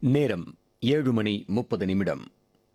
நேரம் ஏழு மணி முப்பது நிமிடம்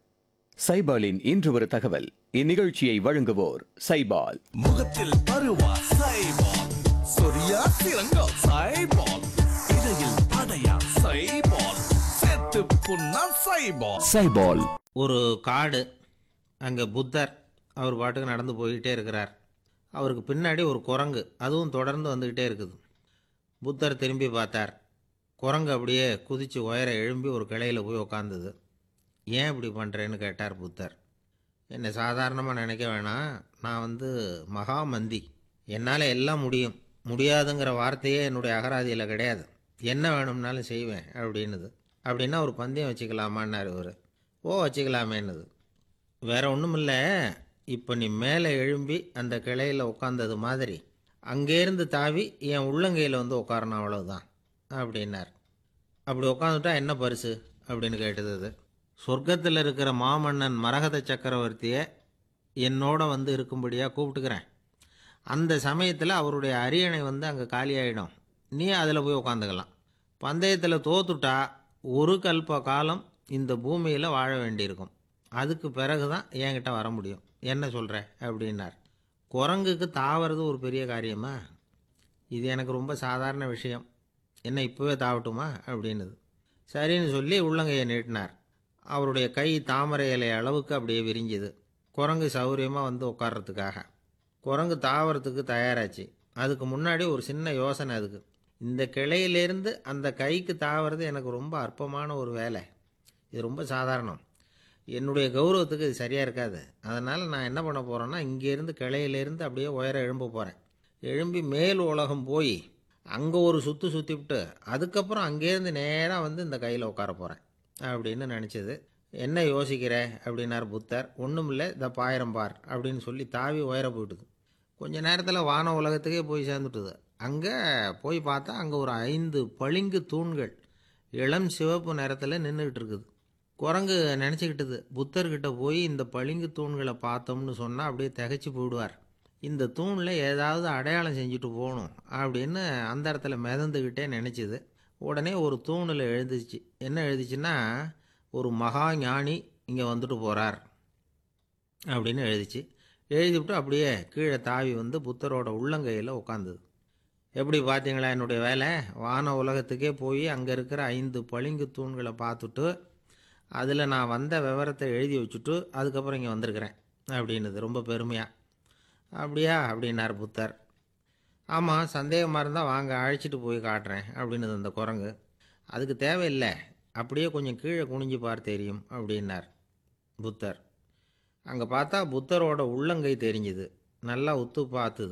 சைபாலின் இன்று ஒரு தகவல் இந்நிகழ்ச்சியை வழங்குவோர் சைபால் முகத்தில் பருவா சைபால் சொரியா சிறங்கோ சைபால் இடையில் படையா சைபால் செத்து புண்ணா சைபால் சைபால் ஒரு காடு அங்கே புத்தர் அவர் பாட்டுக்கு நடந்து போய்கிட்டே இருக்கிறார் அவருக்கு பின்னாடி ஒரு குரங்கு அதுவும் தொடர்ந்து வந்துக்கிட்டே இருக்குது புத்தர் திரும்பி பார்த்தார் குரங்கு அப்படியே குதித்து உயர எழும்பி ஒரு கிளையில் போய் உக்காந்தது ஏன் இப்படி பண்ணுறேன்னு கேட்டார் புத்தர் என்னை சாதாரணமாக நினைக்க வேணாம் நான் வந்து மகாமந்தி என்னால் எல்லாம் முடியும் முடியாதுங்கிற வார்த்தையே என்னுடைய அகராதியில் கிடையாது என்ன வேணும்னாலும் செய்வேன் அப்படின்னுது அப்படின்னா ஒரு பந்தயம் வச்சுக்கலாமான்னார் இவர் ஓ வச்சுக்கலாமேன்னுது வேற ஒன்றும் இல்லை இப்போ நீ மேலே எழும்பி அந்த கிளையில் உட்காந்தது மாதிரி அங்கேருந்து தாவி என் உள்ளங்கையில் வந்து உட்காரணும் அவ்வளவுதான் அப்படின்னார் அப்படி உட்காந்துட்டா என்ன பரிசு அப்படின்னு கேட்டது அது சொர்க்கத்தில் இருக்கிற மாமன்னன் மரகத சக்கரவர்த்தியை என்னோட வந்து இருக்கும்படியாக கூப்பிட்டுக்கிறேன் அந்த சமயத்தில் அவருடைய அரியணை வந்து அங்கே காலியாயிடும் நீ அதில் போய் உட்காந்துக்கலாம் பந்தயத்தில் தோத்துட்டா ஒரு கல்ப காலம் இந்த பூமியில் வாழ வேண்டியிருக்கும் அதுக்கு பிறகு தான் என்கிட்ட வர முடியும் என்ன சொல்கிற அப்படின்னார் குரங்குக்கு தாவறது ஒரு பெரிய காரியமா இது எனக்கு ரொம்ப சாதாரண விஷயம் என்ன இப்போவே தாவட்டுமா அப்படின்னுது சரின்னு சொல்லி உள்ளங்கையை நீட்டினார் அவருடைய கை தாமரை இலை அளவுக்கு அப்படியே விரிஞ்சுது குரங்கு சௌரியமாக வந்து உட்கார்றதுக்காக குரங்கு தாவறதுக்கு தயாராச்சு அதுக்கு முன்னாடி ஒரு சின்ன யோசனை அதுக்கு இந்த கிளையிலேருந்து அந்த கைக்கு தாவறது எனக்கு ரொம்ப அற்பமான ஒரு வேலை இது ரொம்ப சாதாரணம் என்னுடைய கௌரவத்துக்கு இது சரியாக இருக்காது அதனால் நான் என்ன பண்ண போகிறேன்னா இங்கேருந்து கிளையிலேருந்து அப்படியே உயர எழும்ப போகிறேன் எழும்பி மேல் உலகம் போய் அங்கே ஒரு சுற்று சுற்றிவிட்டு அதுக்கப்புறம் அங்கேருந்து நேராக வந்து இந்த கையில் உட்கார போகிறேன் அப்படின்னு நினச்சது என்ன யோசிக்கிற அப்படின்னார் புத்தர் ஒன்றும் இல்லை இந்த பாயிரம் பார் அப்படின்னு சொல்லி தாவி உயர போயிட்டுது கொஞ்ச நேரத்தில் வான உலகத்துக்கே போய் சேர்ந்துட்டுது அங்கே போய் பார்த்தா அங்கே ஒரு ஐந்து பளிங்கு தூண்கள் இளம் சிவப்பு நிறத்தில் நின்றுக்கிட்டு இருக்குது குரங்கு நினச்சிக்கிட்டது புத்தர்கிட்ட போய் இந்த பளிங்கு தூண்களை பார்த்தோம்னு சொன்னால் அப்படியே திகைச்சு போயிடுவார் இந்த தூணில் ஏதாவது அடையாளம் செஞ்சுட்டு போகணும் அப்படின்னு அந்த இடத்துல மிதந்துக்கிட்டே நினச்சிது உடனே ஒரு தூணில் எழுதிச்சு என்ன எழுதிச்சுன்னா ஒரு மகா ஞானி இங்கே வந்துட்டு போகிறார் அப்படின்னு எழுதிச்சு எழுதிவிட்டு அப்படியே கீழே தாவி வந்து புத்தரோட உள்ளங்கையில் உட்காந்தது எப்படி பார்த்தீங்களா என்னுடைய வேலை வான உலகத்துக்கே போய் அங்கே இருக்கிற ஐந்து பளிங்கு தூண்களை பார்த்துட்டு அதில் நான் வந்த விவரத்தை எழுதி வச்சுட்டு அதுக்கப்புறம் இங்கே வந்திருக்கிறேன் அப்படின்னுது ரொம்ப பெருமையாக அப்படியா அப்படின்னார் புத்தர் ஆமாம் சந்தேகமாக இருந்தால் வாங்க அழைச்சிட்டு போய் காட்டுறேன் அப்படின்னுது அந்த குரங்கு அதுக்கு தேவையில்லை அப்படியே கொஞ்சம் கீழே குனிஞ்சு பார் தெரியும் அப்படின்னார் புத்தர் அங்கே பார்த்தா புத்தரோட உள்ளங்கை தெரிஞ்சுது நல்லா உத்து பார்த்துது